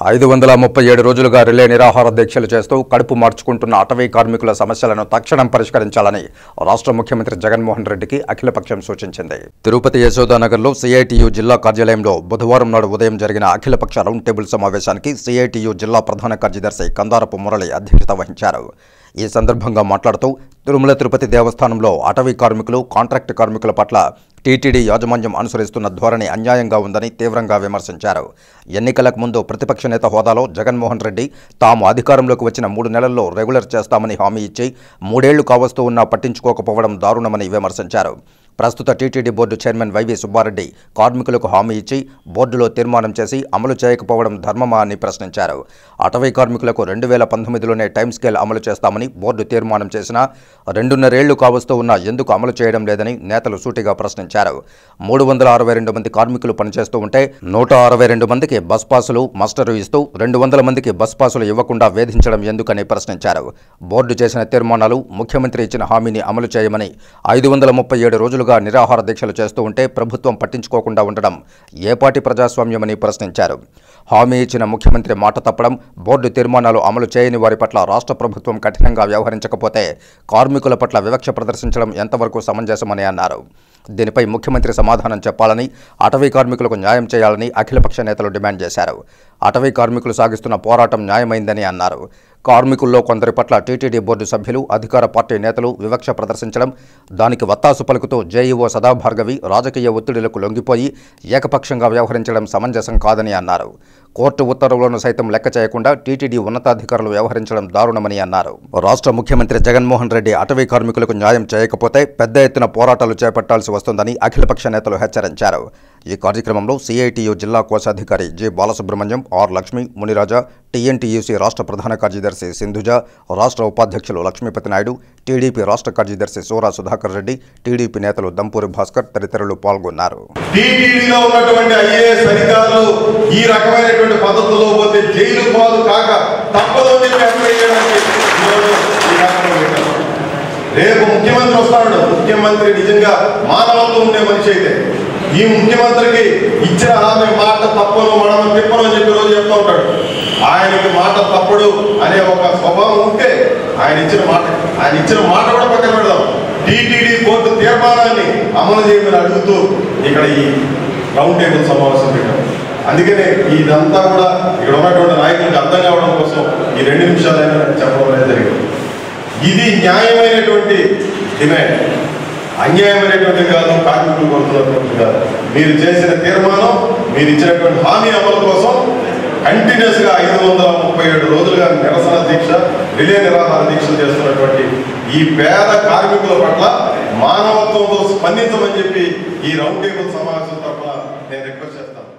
ఐదు వందల ముప్పై ఏడు రోజులుగా రిలే నిరాహార దీక్షలు చేస్తూ కడుపు మార్చుకుంటున్న అటవీ కార్మికుల సమస్యలను తక్షణం పరిష్కరించాలని రాష్ట్ర ముఖ్యమంత్రి జగన్మోహన్ రెడ్డికి అఖిలపక్షం సూచించింది తిరుపతి యశోదానగర్లో సిఐటియు జిల్లా కార్యాలయంలో బుధవారం నాడు ఉదయం జరిగిన అఖిలపక్ష రౌండ్ టేబుల్ సమావేశానికి సిఐటియు జిల్లా ప్రధాన కార్యదర్శి కందారపు మురళి అధ్యక్షత వహించారు ఈ సందర్భంగా మాట్లాడుతూ తిరుమల తిరుపతి దేవస్థానంలో అటవీ కార్మికులు కాంట్రాక్ట్ కార్మికుల పట్ల టీటీడీ యాజమాన్యం అనుసరిస్తున్న ధోరణి అన్యాయంగా ఉందని తీవ్రంగా విమర్శించారు ఎన్నికలకు ముందు ప్రతిపక్ష నేత హోదాలో జగన్మోహన్ రెడ్డి తాము అధికారంలోకి వచ్చిన మూడు నెలల్లో రెగ్యులర్ చేస్తామని హామీ ఇచ్చి మూడేళ్లు కావస్తూ ఉన్నా పట్టించుకోకపోవడం దారుణమని విమర్శించారు ప్రస్తుత TTD board chairman Y V Subba Reddy కార్మికులకు హామీ ఇచ్చి బోర్డులో తీర్మానం చేసి అమలు చేయకపోవడం ధర్మమా అని ప్రశ్నించారు అటవీ కార్మికులకు రెండు వేల పంతొమ్మిదిలోనే టైం స్కేల్ అమలు చేస్తామని బోర్డు తీర్మానం చేసినా రెండున్నరేళ్లు కావస్తూ ఉన్నా ఎందుకు అమలు చేయడం లేదని నేతలు సూటిగా ప్రశ్నించారు మూడు వందల అరవై రెండు మంది కార్మికులు పనిచేస్తూ ఉంటే నూట అరవై రెండు మందికి బస్ పాసులు మాస్టరు ఇస్తూ రెండు వందల మందికి బస్ పాసులు ఇవ్వకుండా వేధించడం ఎందుకని ప్రశ్నించారు బోర్డు చేసిన తీర్మానాలు ముఖ్యమంత్రి ఇచ్చిన హామీని అమలు చేయమని ఐదు వందల ముప్పై ఏడు రోజులుగా నిరాహార దీక్షలు చేస్తూ ఉంటే ప్రభుత్వం పట్టించుకోకుండా ఉండడం ఏపాటి ప్రజాస్వామ్యమని ప్రశ్నించారు హామీ ఇచ్చిన ముఖ్యమంత్రి మాట తప్పడం బోర్డు తీర్మానాలు అమలు చేయని వారి పట్ల రాష్ట్ర ప్రభుత్వం కఠినంగా వ్యవహరించకపోతే కార్మికుల పట్ల వివక్ష ప్రదర్శించడం ఎంతవరకు సమంజసమని అన్నారు దీనిపై ముఖ్యమంత్రి సమాధానం చెప్పాలని అటవీ కార్మికులకు న్యాయం చేయాలని అఖిలపక్ష నేతలు డిమాండ్ చేశారు అటవీ కార్మికులు సాగిస్తున్న పోరాటం న్యాయమైందని అన్నారు కార్మికుల్లో కొందరి పట్ల టీటీడీ బోర్డు సభ్యులు అధికార పార్టీ నేతలు వివక్ష ప్రదర్శించడం దానికి వత్తాసు పలుకుతూ జేఈఓ సదాభార్గవి రాజకీయ ఒత్తిడులకు లొంగిపోయి ఏకపక్షంగా వ్యవహరించడం సమంజసం కాదని అన్నారు కోర్టు ఉత్తర్వులను సైతం లెక్క చేయకుండా టీటీడీ ఉన్నతాధికారులు వ్యవహరించడం దారుణమని అన్నారు రాష్ట్ర ముఖ్యమంత్రి జగన్మోహన్ రెడ్డి అటవీ కార్మికులకు న్యాయం చేయకపోతే పెద్ద ఎత్తున పోరాటాలు చేపట్టాల్సి వస్తుందని అఖిలపక్ష నేతలు హెచ్చరించారు ఈ కార్యక్రమంలో సిఐటియు జిల్లా కోశాధికారి G Balasubrahmanyam R Lakshmi Muniraja TNTUC రాష్ట్ర ప్రధాన కార్యదర్శి సింధుజ రాష్ట్ర ఉపాధ్యక్షులు లక్ష్మీపతి నాయుడు టీడీపీ రాష్ట్ర కార్యదర్శి సూరా సుధాకర్ రెడ్డి టీడీపీ నేతలు దంపూరి భాస్కర్ తదితరులు పాల్గొన్నారు టీటీడీలో ఉన్నటువంటి ఐఏఎస్ అధికారులు ఈ రకమైనటువంటి పద్ధతుల్లో పోతే జైలు పాలు కాక తప్పదు అని చెప్పి అప్లై చేయడానికి ఈరోజు ఈ కార్యక్రమం పెట్టారు. రేపు ముఖ్యమంత్రి వస్తాడు ముఖ్యమంత్రి నిజంగా మానవత్వం ఉండే మనిషి అయితే ఈ ముఖ్యమంత్రికి ఇచ్చిన హామీ మాట తప్పను మనం తిప్పను అని చెప్పి రోజు చెప్తూ ఉంటాడు ఆయనకి మాట తప్పడు అనే ఒక స్వభావం ఉంటే ఆయన ఇచ్చిన మాట ఆయన ఇచ్చిన మాట కూడా పక్కన పెడదాం టీటీడీ కోర్టు తీర్మానాన్ని అమలు చేయమని అడుగుతూ ఇక్కడ ఈ రౌండ్ టేబుల్ సమావేశం పెట్టాం అందుకనే ఇదంతా కూడా ఇక్కడ ఉన్నటువంటి నాయకులకు అర్థం కావడం కోసం ఈ రెండు నిమిషాలైనా నేను చెప్పడం అనేది జరిగింది ఇది న్యాయమైనటువంటి డిమాండ్ అన్యాయమైనటువంటి కాదు కార్మికులు కోరుతున్నటువంటి కాదు మీరు చేసిన తీర్మానం మీరు ఇచ్చినటువంటి హామీ అమలు కోసం కంటిన్యూస్ గా ఐదు వందల ముప్పై ఏడు రోజులుగా నిరసన దీక్ష రిలే నిరాహార దీక్షలు చేస్తున్నటువంటి ఈ పేద కార్మికుల పట్ల మానవత్వంతో స్పందించమని చెప్పి ఈ రౌండ్ టేబుల్ సమావేశం తరఫున నేను రిక్వెస్ట్ చేస్తాను